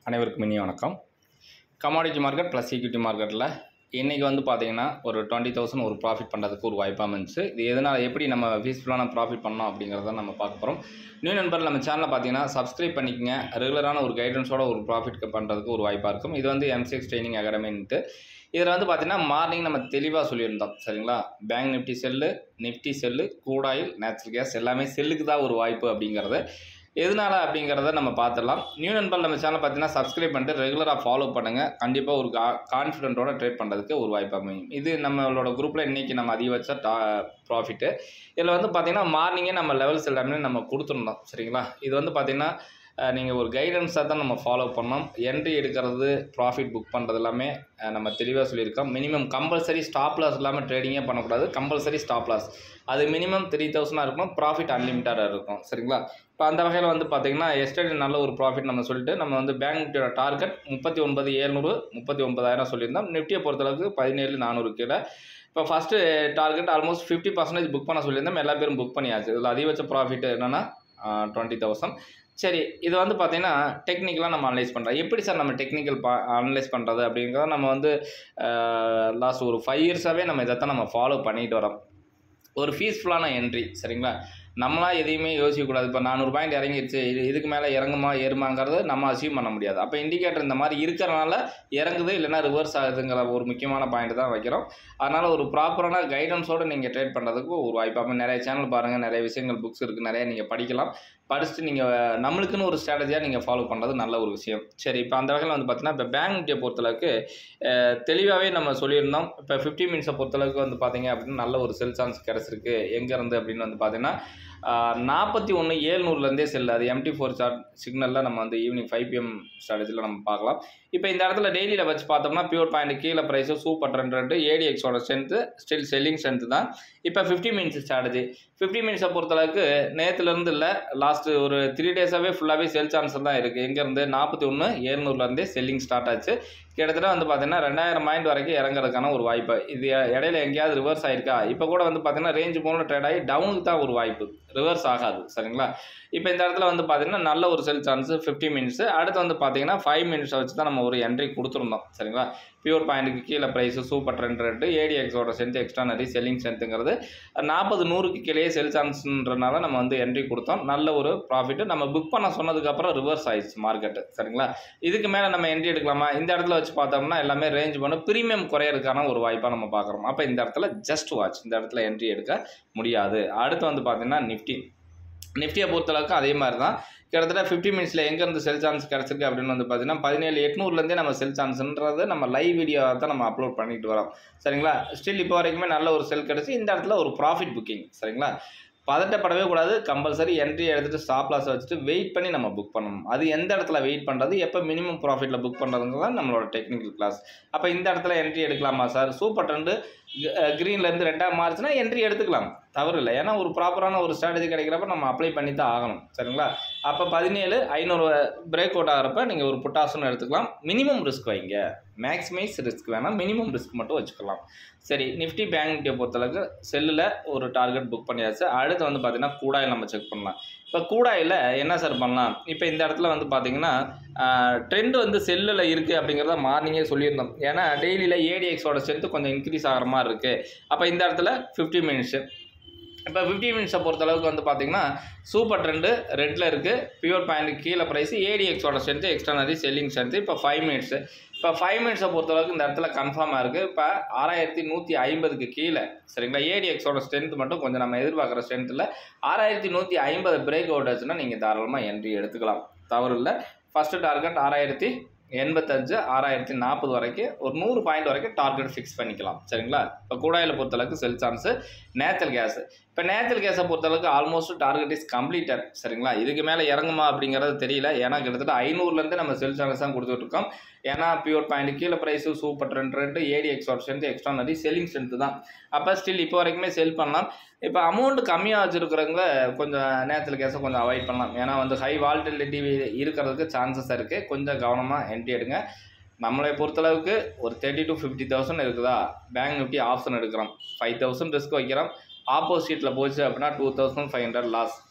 அனைவருக்கும் இனிய வணக்கம் கமாடிட்டி மார்க்கெட் ப்ளஸ் ஈக்விட்டி மார்க்கெட்டில் இன்றைக்கி வந்து பார்த்தீங்கன்னா ஒரு டுவெண்ட்டி தௌசண்ட் ஒரு ப்ராஃபிட் பண்ணுறதுக்கு ஒரு வாய்ப்பாக இருந்துச்சு இது எதனால் எப்படி நம்ம பீஸ்ஃபுல்லான ப்ராஃபிட் பண்ணோம் அப்படிங்கிறத நம்ம பார்க்க போகிறோம் நியூ நண்பர் நம்ம சேனலை பார்த்தீங்கன்னா சப்ஸ்கிரைப் பண்ணிக்கங்க ரெகுலரான ஒரு கைடன்ஸோட ஒரு ப்ராஃபிட் பண்ணுறதுக்கு ஒரு வாய்ப்பாக இருக்கும் இது வந்து எம்சிஎக்ஸ் ட்ரைனிங் அகாடமின்ட்டு இதில் வந்து பார்த்தீங்கன்னா மார்னிங் நம்ம தெளிவாக சொல்லியிருந்தோம் சரிங்களா Bank Nifty sell Nifty sell கூடாயில் நேச்சுரல் கேஸ் எல்லாமே செல்லுக்கு தான் ஒரு வாய்ப்பு அப்படிங்கிறது எதனால அப்படிங்கிறத நம்ம பார்த்துடலாம் நியூ நண்பர் நம்ம சேனல் பார்த்தீங்கன்னா சப்ஸ்கிரைப் பண்ணிட்டு ரெகுலராக ஃபாலோ பண்ணுங்கள் கண்டிப்பாக ஒரு கா கான்ஃபிடென்ட்டோட ட்ரேட் பண்ணுறதுக்கு ஒரு வாய்ப்பு அமையும் இது நம்மளோட குரூப்பில் இன்றைக்கி நம்ம அதிகபட்ச டா ப்ராஃபிட்டு இதில் வந்து பார்த்திங்கன்னா மார்னிங்கே நம்ம லெவல்ஸ் எல்லாமே நம்ம கொடுத்துருந்தோம் சரிங்களா இது வந்து பார்த்திங்கன்னா நீங்கள் ஒரு கைடன்ஸாக தான் நம்ம ஃபாலோ பண்ணோம் என்ட்ரி எடுக்கிறது ப்ராஃபிட் புக் பண்ணுறது எல்லாமே அஹ், நம்ம தெளிவாக சொல்லியிருக்கோம் மினிமம் கம்பல்சரி ஸ்டாப் லாஸ் இல்லாமல் ட்ரேடிங்கே பண்ணக்கூடாது கம்பல்சரி ஸ்டாப் லாஸ் அது மினிமம் த்ரீ தௌசண்டாக இருக்கணும் ப்ராஃபிட் அன்லிமிட்டடாக இருக்கும் சரிங்களா இப்போ அந்த வகையில் வந்து பார்த்திங்கன்னா எஸ்டேட் நல்ல ஒரு ப்ராஃபிட் நம்ம சொல்லிட்டு நம்ம வந்து பேங்க் நிஃப்டியோட டார்கெட் முப்பத்தி ஒன்பது ஏழ்நூறு முப்பத்தி ஒன்பதாயிரம் சொல்லியிருந்தோம் நிஃப்டியை பொறுத்தளவுக்கு பதினேழு நானூறு கீழே இப்போ first target almost fifty percentage book பண்ண சொல்லியிருந்தோம் எல்லா பேரும் புக் பண்ணியாச்சு இதில் அதிகபட்ச ப்ராஃபிட் என்னென்னா டுவெண்ட்டி தௌசண்ட் சரி இது வந்து பார்த்திங்கன்னா டெக்னிக்கலாக நம்ம அனலைஸ் பண்ணுறோம் எப்படி சார் நம்ம டெக்னிக்கல் பா அனலைஸ் பண்ணுறது அப்படிங்கிறத நம்ம வந்து லாஸ்ட் ஒரு ஃபைவ் இயர்ஸாகவே நம்ம இதைத்தான் நம்ம ஃபாலோ பண்ணிட்டு வரோம் ஒரு ஃபீஸ்ஃபுல்லான என்ட்ரி சரிங்களா நம்மளா எதையுமே யோசிக்கக்கூடாது இப்போ நானூறு பாயிண்ட் இறங்கிருச்சு இது இதுக்கு மேலே இறங்குமா ஏறுமாங்கிறது நம்ம அசீவ் பண்ண முடியாது அப்போ இண்டிகேட்டர் இந்த மாதிரி இருக்கிறனால இறங்குது இல்லைன்னா ரிவர்ஸ் ஆகுதுங்கிற ஒரு முக்கியமான பாயிண்ட் தான் வைக்கிறோம் அதனால் ஒரு ப்ராப்பரான கைடன்ஸோடு நீங்கள் ட்ரேட் பண்ணுறதுக்கு ஒரு வாய்ப்பாக நிறைய சேனல் பாருங்கள் நிறைய விஷயங்கள் புக்ஸ் இருக்குது நிறைய நீங்கள் படிக்கலாம் படிச்சுட்டு நீங்கள் நம்மளுக்குன்னு ஒரு ஸ்ட்ராட்டஜியாக நீங்கள் ஃபாலோ பண்ணுறது நல்ல ஒரு விஷயம் சரி இப்போ அந்த வகையில் வந்து பார்த்தீங்கன்னா இப்போ பேங்க் நிஃப்டியை பொறுத்தளவுக்கு தெளிவாகவே நம்ம சொல்லியிருந்தோம் இப்போ ஃபிஃப்டி மினிட்ஸை பொறுத்தளவுக்கு வந்து பார்த்தீங்க அப்படின்னா நல்ல ஒரு செல் சான்ஸ் கிடச்சிருக்கு எங்கேருந்து அப்படின்னு வந்து பார்த்தீங்கன்னா நாற்பத்தி ஒன்று ஏழ்நூறுலேருந்தே செல்லு அது எம்டி ஃபோர் சார்ட் சிக்னலில் நம்ம வந்து ஈவினிங் ஃபைவ் பிஎம் ஸ்ட்ராட்டஜியில் நம்ம பார்க்கலாம் இப்போ இந்த இடத்துல டெய்லியில் வச்சு பார்த்தோம்னா பியூர் பாயிண்ட் கீழே ப்ரைஸு சூப்பர் ட்ரெண்ட் ரெண்டு ஏடிஎக்ஸோட ஸ்ட்ரென்த்து ஸ்டில் செல்லிங் ஸ்ட்ரென்த்து தான் இப்போ ஃபிஃப்டி மினிட்ஸ் ஸ்ட்ராட்டஜி ஃபிஃப்டி மினிட்ஸை பொறுத்தளவுக்கு நேற்றுலேருந்து இல்லை லாஸ்ட்டு ஒரு த்ரீ டேஸாகவே ஃபுல்லாகவே செல் சான்ஸ் தான் இருக்குது எங்கேருந்து நாற்பத்தி ஒன்று ஏழ்நூறுலேருந்தே செல்லிங் ஸ்டார்ட் ஆச்சு கிட்டத்தட்ட வந்து பார்த்தீங்கன்னா ரெண்டாயிரம் பாயிண்ட் வரைக்கும் இறங்குறதுக்கான ஒரு வாய்ப்பு இது இடையில எங்கேயாவது ரிவர்ஸ் ஆயிருக்கா இப்போ கூட வந்து பார்த்தீங்கன்னா ரேஞ்ச் போன ட்ரேட் ஆகி டவுனுக்கு தான் ஒரு வாய்ப்பு ரிவர்ஸ் ஆகாது சரிங்களா இப்போ இந்த இடத்துல வந்து பார்த்தீங்கன்னா நல்ல ஒரு செல் சான்ஸ் ஃபிஃப்டி மினிட்ஸ் அடுத்து வந்து பார்த்தீங்கன்னா ஃபைவ் மினிட்ஸை வச்சு தான் நம்ம ஒரு என்ட்ரி கொடுத்துருந்தோம் சரிங்களா பியூர் பாயிண்ட்டுக்கு கீழே ப்ரைஸு சூப்பர் ட்ரெண்ட் ரேட்டு ஏடிஎக்ஸோட ஸ்ட்ரென்த் எக்ஸ்ட்ரானரி செல்லிங் ஸ்ட்ரென்த்துங்கிறது நாற்பது நூறுக்கு கீழே செல் சான்ஸ்ன்றனால நம்ம வந்து என்ட்ரி கொடுத்தோம் நல்ல ஒரு ப்ராஃபிட்டு நம்ம புக் பண்ண சொன்னதுக்கப்புறம் ரிவர்ஸ் ஆயிடுச்சு மார்க்கெட்டு சரிங்களா இதுக்கு மேலே நம்ம என்ட்ரி எடுக்கலாமா இந்த இடத்துல வச்சு பார்த்தோம்னா எல்லாமே ரேஞ்ச் பண்ண ப்ரீமியம் குறையறதுக்கான ஒரு வாய்ப்பாக நம்ம பார்க்குறோம் அப்போ இந்த இடத்துல ஜஸ்ட் வாட்ச் இந்த இடத்துல என்ட்ரி எடுக்க முடியாது அடுத்து வந்து பார்த்தீங்கன்னா நிஃப்டி நிஃப்டியை பொறுத்தளவுக்கு அதே மாதிரி தான் கிட்டத்தட்ட ஃபிஃப்டி மினிட்ஸில் எங்கேருந்து செல் சான்ஸ் கிடச்சிருக்கு அப்படின்னு வந்து பார்த்தீங்கன்னா பதினேழு எட்நூறுலேருந்தே நம்ம செல் சான்ஸ்ன்றது நம்ம லைவ் வீடியோ தான் நம்ம அப்லோட் பண்ணிட்டு வரோம் சரிங்களா ஸ்டில் இப்போ வரைக்குமே நல்ல ஒரு செல் கிடச்சி இந்த இடத்துல ஒரு ப்ராஃபிட் புக்கிங் சரிங்களா பதட்டப்படவே கூடாது கம்பல்சரி என்ட்ரி எடுத்துகிட்டு ஸ்டாப் லாஸ் வச்சுட்டு வெயிட் பண்ணி நம்ம புக் பண்ணணும் அது எந்த இடத்துல வெயிட் பண்ணுறது எப்போ மினிமம் ப்ராஃபிட்டில் புக் பண்ணுறதுங்கிறது தான் நம்மளோட டெக்னிக்கல் கிளாஸ் அப்போ இந்த இடத்துல என்ட்ரி எடுக்கலாமா சார் சூப்பர் ட்ரெண்டு க்ரீன்லேருந்து ரெண்டாக மாறுச்சுன்னா என்ட்ரி எடுத்துக்கலாம் தவறு இல்லை ஏன்னா ஒரு ப்ராப்பரான ஒரு ஸ்ட்ராட்டஜி கிடைக்கிறப்ப நம்ம அப்ளை பண்ணி தான் ஆகணும் சரிங்களா அப்போ பதினேழு ஐநூறு பிரேக் அவுட் ஆகிறப்ப நீங்கள் ஒரு புட்டாசன் எடுத்துக்கலாம் மினிமம் ரிஸ்க் வைங்க மேக்ஸிமைஸ் ரிஸ்க் வேணாம் மினிமம் ரிஸ்க் மட்டும் வச்சுக்கலாம் சரி நிஃப்டி பேங்க் நிஃப்டியை பொறுத்தளவுக்கு செல்லில் ஒரு டார்கெட் புக் பண்ணியாச்சு அடுத்து வந்து பார்த்தீங்கன்னா கூடாயில் நம்ம செக் பண்ணலாம் இப்போ கூடாயில் என்ன சார் பண்ணலாம் இப்போ இந்த இடத்துல வந்து பார்த்தீங்கன்னா ட்ரெண்ட் வந்து செல்லில் இருக்குது அப்படிங்கிறத மார்னிங்கே சொல்லியிருந்தோம் ஏன்னா டெய்லியில் ஏடிஎக்ஸோட ஸ்ட்ரென்த்து கொஞ்சம் இன்க்ரீஸ் ஆகிற மாதிரி இருக்குது அப்போ இந்த இடத்துல ஃபிஃப்டி மினிட்ஸு இப்போ ஃபிஃப்டி மினிட்ஸை பொறுத்தளவுக்கு வந்து பார்த்தீங்கன்னா சூப்பர் ட்ரெண்டு ரெட்டில் இருக்குது பியூர் பாயிண்ட் கீழே ப்ரைஸ் ஏடிஎக்ஸோட ஸ்ட்ரென்த்து எக்ஸ்ட்ரானரி செல்லிங் ஸ்ட்ரென்த்து இப்போ ஃபைவ் மினிட்ஸு இப்போ ஃபைவ் மினிட்ஸை பொறுத்தளவுக்கு இந்த இடத்துல கன்ஃபார்மாக இருக்குது இப்போ ஆறாயிரத்தி நூற்றி ஐம்பதுக்கு கீழே சரிங்களா ஏடிஎக்ஸோட ஸ்ட்ரென்த் மட்டும் கொஞ்சம் நம்ம எதிர்பார்க்குற ஸ்ட்ரென்த்தில் ஆறாயிரத்தி நூற்றி ஐம்பது பிரேக் அவுட் ஆச்சுன்னா நீங்கள் தாராளமாக என்ட்ரி எடுத்துக்கலாம் தவறு இல்லை ஃபஸ்ட்டு டார்கெட் ஆறாயிரத்தி எண்பத்தஞ்சு ஆறாயிரத்தி நாற்பது வரைக்கும் ஒரு நூறு பாயிண்ட் வரைக்கும் டார்கெட் ஃபிக்ஸ் பண்ணிக்கலாம் சரிங்களா இப்போ கூடாயில் பொறுத்தளவுக்கு செல் சான்ஸு நேச்சுரல் கேஸு இப்போ நேச்சுரல் கேஸை பொறுத்தளவுக்கு ஆல்மோஸ்ட் டார்கெட் இஸ் கம்ப்ளீட்டட் சரிங்களா இதுக்கு மேலே இறங்குமா அப்படிங்கிறது தெரியல ஏன்னா கிட்டத்தட்ட ஐநூறுலேருந்து நம்ம செல் சான்ஸ் தான் கொடுத்துட்ருக்கோம் ஏன்னா பியூர் பாயிண்ட் கீழே ப்ரைஸு சூப்பர் ட்ரெண்ட் ரெண்டு ADX strength extraordinary selling strength தான் அப்போ ஸ்டில் இப்போ வரைக்குமே செல் பண்ணலாம் இப்போ அமௌண்ட் கம்மியாக வச்சுருக்கிறவங்க கொஞ்சம் நேச்சுரல் கேஸை கொஞ்சம் அவாய்ட் பண்ணலாம் ஏன்னா வந்து ஹை வால்டிலிட்டி இருக்கிறதுக்கு சான்சஸ் இருக்குது கொஞ்சம் கவனமாக என்ட்ரி எடுங்க நம்மளை பொறுத்தளவுக்கு ஒரு தேர்ட்டி டு ஃபிஃப்டி தௌசண்ட் இருக்குதா பேங்க் நிஃப்டி ஆப்ஷன் எடுக்கிறோம் ஃபைவ் தௌசண்ட் ரிஸ்க் வைக்கிறோம் ஆப்போசிட்டில் போச்சு அப்படின்னா two thousand five hundred loss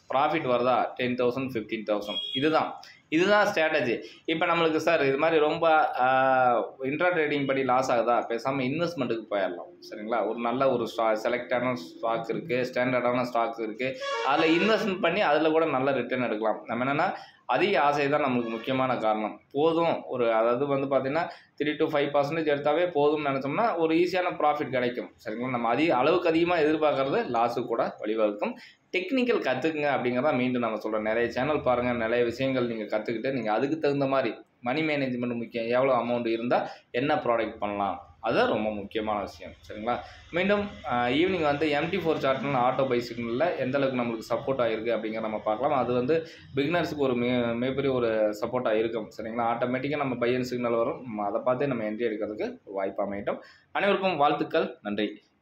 profit வருதா டென் தௌசண்ட் ஃபிஃப்டீன் தௌசண்ட் இதுதான் இதுதான் ஸ்ட்ராட்டஜி இப்போ நம்மளுக்கு சார் இது மாதிரி ரொம்ப இன்ட்ரா ட்ரேடிங் படி லாஸ் ஆகுதா பேசாமல் இன்வெஸ்ட்மெண்ட்டுக்கு போயிடலாம் சரிங்களா ஒரு நல்ல ஒரு ஸ்டா செலக்டான ஸ்டாக் இருக்குது ஸ்டாண்டர்டான ஸ்டாக்ஸ் இருக்குது அதில் இன்வெஸ்ட்மெண்ட் பண்ணி அதில் கூட நல்ல ரிட்டர்ன் எடுக்கலாம் நம்ம என்னென்னா அதிக ஆசை தான் நம்மளுக்கு முக்கியமான காரணம் போதும் ஒரு அதாவது வந்து பார்த்திங்கன்னா த்ரீ டு ஃபைவ் பர்சன்டேஜ் எடுத்தாவே போதும்னு நினச்சோம்னா ஒரு ஈஸியான ப்ராஃபிட் கிடைக்கும் சரிங்களா நம்ம அதிக அளவுக்கு அதிகமாக எதிர்பார்க்கறது லாஸு கூட வழிவகுக்கும் டெக்னிக்கல் கற்றுக்குங்க அப்படிங்கிறத மீண்டும் நம்ம சொல்கிறோம் நிறைய சேனல் பாருங்கள் நிறைய விஷயங்கள் நீங்கள் கற்றுக்கிட்டு நீங்கள் அதுக்கு தகுந்த மாதிரி மணி மேனேஜ்மெண்ட் முக்கியம் எவ்வளோ அமௌண்ட் இருந்தால் என்ன ப்ராடக்ட் பண்ணலாம் அதுதான் ரொம்ப முக்கியமான விஷயம் சரிங்களா மீண்டும் ஈவினிங் வந்து எம்டி ஃபோர் சார்ட்னு ஆட்டோ பைசிக்கிளில் எந்த அளவுக்கு நம்மளுக்கு சப்போர்ட் ஆகிருக்கு அப்படிங்கிற நம்ம பார்க்கலாம் அது வந்து பிகினர்ஸுக்கு ஒரு மிக மிகப்பெரிய ஒரு சப்போர்ட்டாக இருக்கும் சரிங்களா ஆட்டோமேட்டிக்காக நம்ம பையன் சிக்னல் வரும் நம்ம அதை பார்த்தே நம்ம என்ட்ரி எடுக்கிறதுக்கு ஒரு வாய்ப்பு அமையட்டும் அனைவருக்கும் வாழ்த்துக்கள் நன்றி